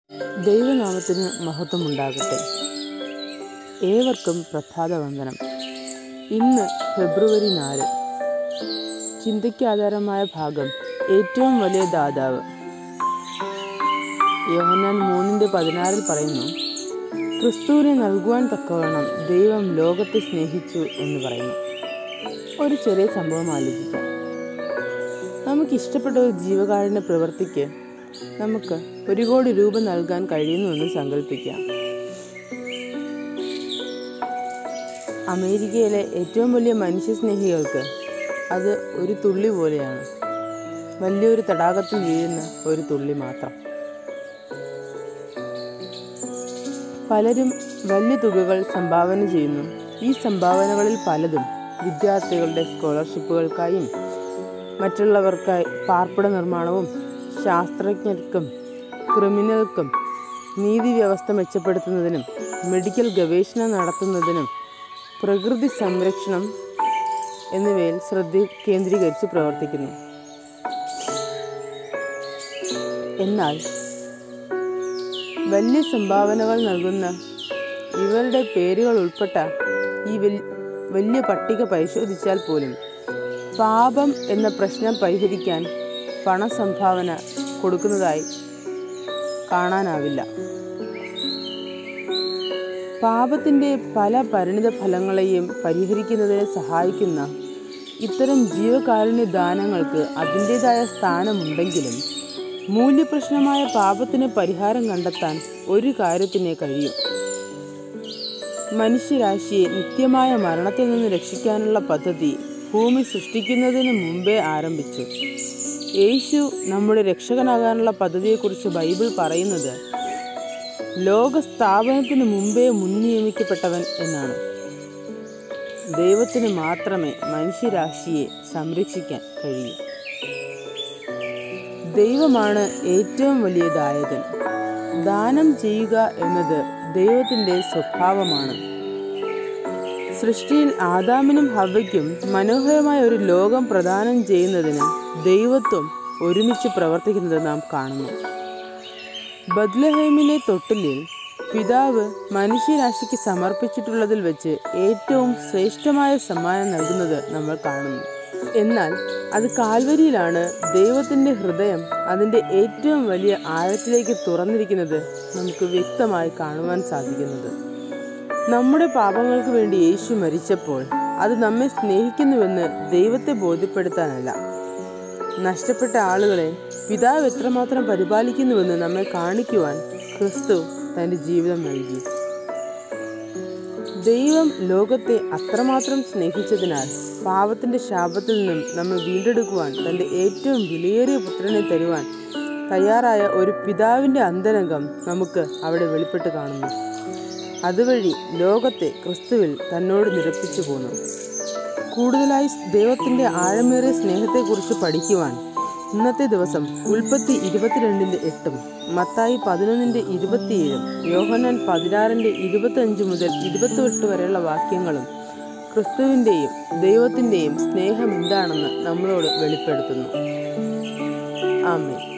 ദൈവനാമത്തിന് മഹത്വമുണ്ടാകട്ടെ ഏവർക്കും പ്രഭാതവന്ദനം ഇന്ന് ഫെബ്രുവരി നാല് ചിന്തയ്ക്ക് ആധാരമായ ഭാഗം ഏറ്റവും വലിയ ദാതാവ് യോഹന്നാൻ മൂന്നിൻ്റെ പതിനാറിൽ പറയുന്നു ക്രിസ്തുവിനെ നൽകുവാൻ തക്കവണ്ണം ദൈവം ലോകത്തെ സ്നേഹിച്ചു എന്ന് പറയുന്നു ഒരു ചെറിയ സംഭവം ആലോചിക്കാം നമുക്ക് ഇഷ്ടപ്പെട്ട ഒരു ജീവകാരുണ്യ പ്രവൃത്തിക്ക് നമുക്ക് ഒരു കോടി രൂപ നൽകാൻ കഴിയുന്നുവെന്ന് സങ്കല്പിക്കാം അമേരിക്കയിലെ ഏറ്റവും വലിയ മനുഷ്യസ്നേഹികൾക്ക് അത് ഒരു തുള്ളി പോലെയാണ് വലിയൊരു തടാകത്തിൽ വീഴുന്ന ഒരു തുള്ളി മാത്രം പലരും വലിയ തുകകൾ സംഭാവന ചെയ്യുന്നു ഈ സംഭാവനകളിൽ പലതും വിദ്യാർത്ഥികളുടെ സ്കോളർഷിപ്പുകൾക്കായും മറ്റുള്ളവർക്കായി പാർപ്പിട നിർമ്മാണവും ശാസ്ത്രജ്ഞർക്കും ക്രിമിനൽക്കും നീതി വ്യവസ്ഥ മെച്ചപ്പെടുത്തുന്നതിനും മെഡിക്കൽ ഗവേഷണം നടത്തുന്നതിനും പ്രകൃതി സംരക്ഷണം എന്നിവയിൽ ശ്രദ്ധ കേന്ദ്രീകരിച്ച് പ്രവർത്തിക്കുന്നു എന്നാൽ വലിയ സംഭാവനകൾ നൽകുന്ന ഇവരുടെ പേരുകൾ ഉൾപ്പെട്ട ഈ വൽ- വലിയ പട്ടിക പരിശോധിച്ചാൽ പോലും പാപം എന്ന പ്രശ്നം പരിഹരിക്കാൻ പണസംഭാവന കൊടുക്കുന്നതായി കാണാനാവില്ല പാപത്തിൻ്റെ പല പരിണിത ഫലങ്ങളെയും പരിഹരിക്കുന്നതിന് സഹായിക്കുന്ന ഇത്തരം ജീവകാരുണ്യ ദാനങ്ങൾക്ക് അതിൻ്റെതായ സ്ഥാനമുണ്ടെങ്കിലും മൂല്യപ്രശ്നമായ പാപത്തിന് പരിഹാരം കണ്ടെത്താൻ ഒരു കാര്യത്തിനെ കഴിയും മനുഷ്യരാശിയെ നിത്യമായ മരണത്തിൽ നിന്ന് രക്ഷിക്കാനുള്ള പദ്ധതി ഭൂമി സൃഷ്ടിക്കുന്നതിന് മുമ്പേ ആരംഭിച്ചു യേശു നമ്മുടെ രക്ഷകനാകാനുള്ള പദ്ധതിയെക്കുറിച്ച് ബൈബിൾ പറയുന്നത് ലോക സ്ഥാപനത്തിന് മുമ്പേ മുൻനിയമിക്കപ്പെട്ടവൻ എന്നാണ് ദൈവത്തിന് മാത്രമേ മനുഷ്യരാശിയെ സംരക്ഷിക്കാൻ കഴിയൂ ദൈവമാണ് ഏറ്റവും വലിയ ദായകൻ ദാനം ചെയ്യുക എന്നത് ദൈവത്തിൻ്റെ സ്വഭാവമാണ് സൃഷ്ടിയിൽ ആദാമിനും ഹവയ്ക്കും മനോഹരമായ ഒരു ലോകം പ്രദാനം ചെയ്യുന്നതിന് ദൈവത്വം ഒരുമിച്ച് പ്രവർത്തിക്കുന്നത് നാം കാണുന്നു ബദ്ലഹേമിലെ തൊട്ടിലിൽ പിതാവ് മനുഷ്യരാശിക്ക് സമർപ്പിച്ചിട്ടുള്ളതിൽ വെച്ച് ഏറ്റവും ശ്രേഷ്ഠമായ സമ്മാനം നൽകുന്നത് നമ്മൾ കാണുന്നു എന്നാൽ അത് കാൽവരിയിലാണ് ദൈവത്തിൻ്റെ ഹൃദയം അതിൻ്റെ ഏറ്റവും വലിയ ആഴത്തിലേക്ക് തുറന്നിരിക്കുന്നത് നമുക്ക് വ്യക്തമായി കാണുവാൻ സാധിക്കുന്നത് നമ്മുടെ പാപങ്ങൾക്ക് വേണ്ടി യേശു മരിച്ചപ്പോൾ അത് നമ്മെ സ്നേഹിക്കുന്നുവെന്ന് ദൈവത്തെ ബോധ്യപ്പെടുത്താനല്ല നഷ്ടപ്പെട്ട ആളുകളെ പിതാവ് എത്രമാത്രം പരിപാലിക്കുന്നുവെന്ന് നമ്മെ കാണിക്കുവാൻ ക്രിസ്തു തൻ്റെ ജീവിതം നൽകി ദൈവം ലോകത്തെ അത്രമാത്രം സ്നേഹിച്ചതിനാൽ പാപത്തിൻ്റെ ശാപത്തിൽ നിന്നും നമ്മെ വീണ്ടെടുക്കുവാൻ തൻ്റെ ഏറ്റവും വിലയേറിയ പുത്രനെ തരുവാൻ തയ്യാറായ ഒരു പിതാവിൻ്റെ അന്തരംഗം നമുക്ക് അവിടെ വെളിപ്പെട്ട് കാണുന്നു അതുവഴി ലോകത്തെ ക്രിസ്തുവിൽ തന്നോട് നിരപ്പിച്ചു പോന്നു കൂടുതലായി ദൈവത്തിൻ്റെ ആഴമേറിയ സ്നേഹത്തെക്കുറിച്ച് പഠിക്കുവാൻ ഇന്നത്തെ ദിവസം ഉൽപ്പത്തി ഇരുപത്തിരണ്ടിൻ്റെ എട്ടും മത്തായി പതിനൊന്നിൻ്റെ ഇരുപത്തിയേഴും യോഹന്നാൻ പതിനാറിൻ്റെ ഇരുപത്തഞ്ച് മുതൽ ഇരുപത്തെട്ട് വരെയുള്ള വാക്യങ്ങളും ക്രിസ്തുവിൻ്റെയും ദൈവത്തിൻ്റെയും സ്നേഹം എന്താണെന്ന് നമ്മളോട് വെളിപ്പെടുത്തുന്നു ആമേ